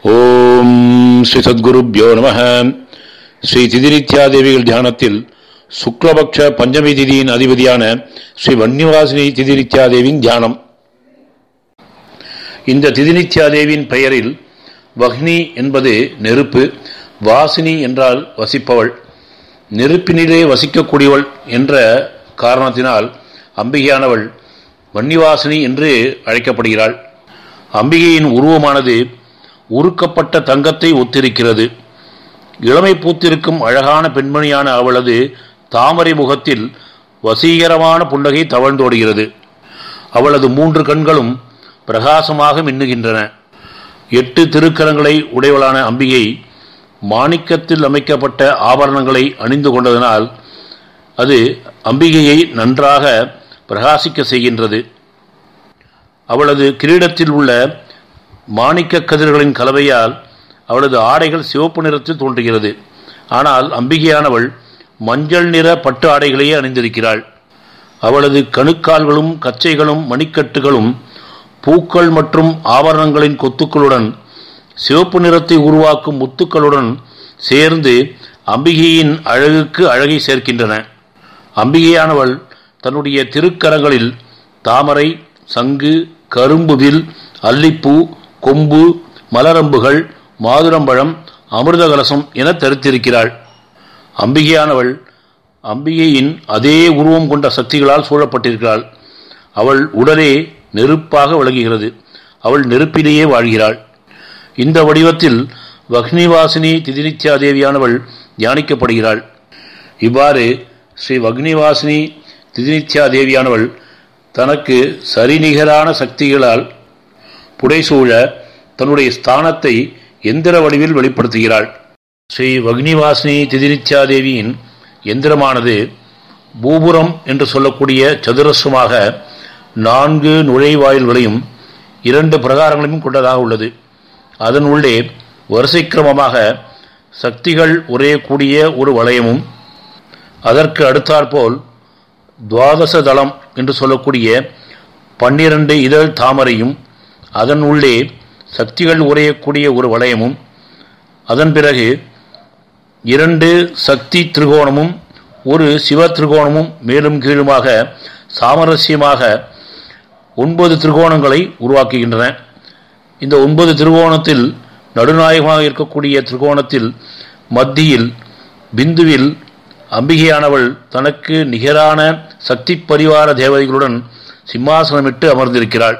ஓம் ஸ்ரீ சத்குருப்யோ நம ஸ்ரீ திதிநித்யாதேவிகள் தியானத்தில் சுக்லபக்ஷ பஞ்சமி திதியின் அதிபதியான ஸ்ரீ வன்னிவாசினி திதிநித்யாதேவியின் தியானம் இந்த திதிநித்யாதேவியின் பெயரில் வக்னி என்பது நெருப்பு வாசினி என்றால் வசிப்பவள் நெருப்பினிலே வசிக்கக்கூடியவள் என்ற காரணத்தினால் அம்பிகையானவள் வன்னிவாசினி என்று அழைக்கப்படுகிறாள் அம்பிகையின் உருவமானது உருக்கப்பட்ட தங்கத்தை ஒத்திருக்கிறது இளமை பூத்திருக்கும் அழகான பெண்மணியான அவளது தாமரை முகத்தில் வசீகரமான புன்னகை தவழ்ந்தோடுகிறது அவளது மூன்று கண்களும் பிரகாசமாக மின்னுகின்றன எட்டு திருக்கரங்களை உடையவளான அம்பிகை மாணிக்கத்தில் அமைக்கப்பட்ட ஆபரணங்களை அணிந்து கொண்டதனால் அது அம்பிகையை நன்றாக பிரகாசிக்க செய்கின்றது அவளது கிரீடத்தில் உள்ள மாணிக்க கதிர்களின் கலவையால் அவளது ஆடைகள் சிவப்பு நிறத்தில் தோன்றுகிறது ஆனால் அம்பிகையானவள் மஞ்சள் நிற பட்டு ஆடைகளையே அணிந்திருக்கிறாள் அவளது கணுக்கால்களும் கச்சைகளும் மணிக்கட்டுகளும் பூக்கள் மற்றும் ஆபரணங்களின் கொத்துக்களுடன் சிவப்பு நிறத்தை உருவாக்கும் முத்துக்களுடன் சேர்ந்து அம்பிகையின் அழகுக்கு அழகை சேர்க்கின்றன அம்பிகையானவள் தன்னுடைய திருக்கரங்களில் தாமரை சங்கு கரும்புவில் அல்லிப்பூ கொம்பு மலரம்புகள் மாதுளம்பழம் அமிர்த கலசம் என தரித்திருக்கிறாள் அம்பிகையானவள் அம்பிகையின் அதே உருவம் கொண்ட சக்திகளால் சூழப்பட்டிருக்கிறாள் அவள் உடலே நெருப்பாக விளங்குகிறது அவள் நெருப்பிலேயே வாழ்கிறாள் இந்த வடிவத்தில் வக்னிவாசினி திதிநித்யாதேவியானவள் தியானிக்கப்படுகிறாள் இவ்வாறு ஸ்ரீ வக்னிவாசினி திதிநித்யாதேவியானவள் தனக்கு சரிநிகரான சக்திகளால் புடைசூழ தன்னுடைய ஸ்தானத்தை எந்திர வடிவில் வெளிப்படுத்துகிறாள் ஸ்ரீ வக்னிவாசினி திதிநித்யாதேவியின் எந்திரமானது பூபுரம் என்று சொல்லக்கூடிய சதுரஸ்வமாக நான்கு நுழைவாயில்களையும் இரண்டு பிரகாரங்களையும் கொண்டதாக உள்ளது அதன் உள்ளே வரிசைக்கிரமமாக சக்திகள் உரையக்கூடிய ஒரு வளையமும் அதற்கு அடுத்தாற்போல் துவாதச தளம் என்று சொல்லக்கூடிய பன்னிரண்டு இதழ் தாமரையும் அதன் உள்ளே சக்திகள் உரையக்கூடிய ஒரு வளையமும் அதன் பிறகு இரண்டு சக்தி திரிகோணமும் ஒரு சிவ திரிகோணமும் மேலும் கீழுமாக சாமரஸ்யமாக ஒன்பது திரிகோணங்களை உருவாக்குகின்றன இந்த ஒன்பது திரிகோணத்தில் நடுநாயகமாக இருக்கக்கூடிய திரிகோணத்தில் மத்தியில் பிந்துவில் அம்பிகையானவள் தனக்கு நிகரான சக்தி பரிவார தேவதைகளுடன் சிம்மாசனமிட்டு அமர்ந்திருக்கிறாள்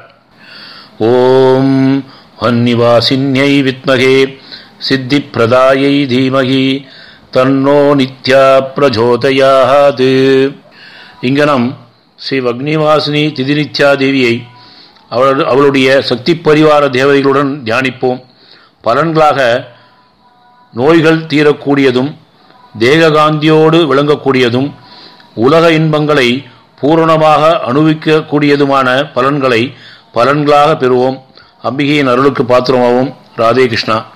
ஓம் வன்னிவாசின்யை வித்மகே சித்தி பிரதாயை தீமகி தன்னோ நித்யா பிரஜோதயாது இங்கனம் ஸ்ரீ வக்னிவாசினி திதிநித்யா தேவியை அவள் அவளுடைய சக்தி பரிவார தேவதைகளுடன் தியானிப்போம் பலன்களாக நோய்கள் தீரக்கூடியதும் தேககாந்தியோடு விளங்கக்கூடியதும் உலக இன்பங்களை பூரணமாக அனுபவிக்கக்கூடியதுமான பலன்களை பலன்களாக பெறுவோம் அம்பிகையின் அருளுக்கு பாத்திரமாகவும் ராதே கிருஷ்ணா